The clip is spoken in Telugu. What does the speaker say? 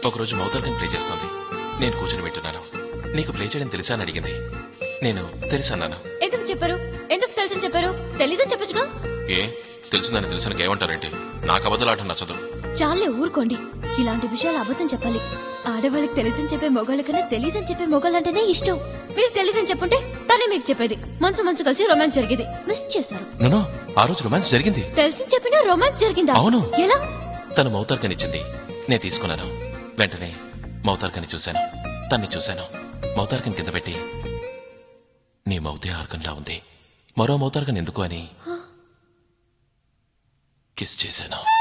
ఒకరోజు మౌతర్గన్ ప్లే చేస్తోంది నేను కూర్చుని వింటున్నాను నీకు ప్లే చేయడం తెలుసా అని అడిగింది నేను తెలుసన్నాను ఎందుకు చెప్పారు ఎందుకు తెలుసని చెప్పారు తెలీదని చెప్పచ్చుగా ఏ తెలిసిందని తెలిసిన ఏమంటారేంటి నాకు అబద్ధలాట నచ్చదు చాలే ఊరుకోండి ఇలాంటి విషయాలు అబద్ధం చెప్పాలి ఆడవాళ్ళకి తెలిసని చెప్పే మొగాళ్ళ కన్నా తెలియదని చెప్పే మొగాళ్ళంటేనే ఇష్టం మీరు తెలియదని చెప్పుంటే తనే మీకు చెప్పేది మనసు మనసు కలిసి రొమాన్స్ జరిగేది మిస్ చేశారు నూనో ఆ రోజు రొమాన్స్ జరిగింది తెలిసి చెప్పినా రొమాన్స్ జరిగిందా అవును. ఎలా తను మౌతార్కని ఇచ్చింది నేను తీసుకున్నాను వెంటనే మౌతార్కని చూశాను తన్ని చూశాను మౌతార్కని కింద పెట్టి నీ మౌతే ఆర్కంలా ఉంది మరో మౌతార్కని ఎందుకు అని కిస్ చేశాను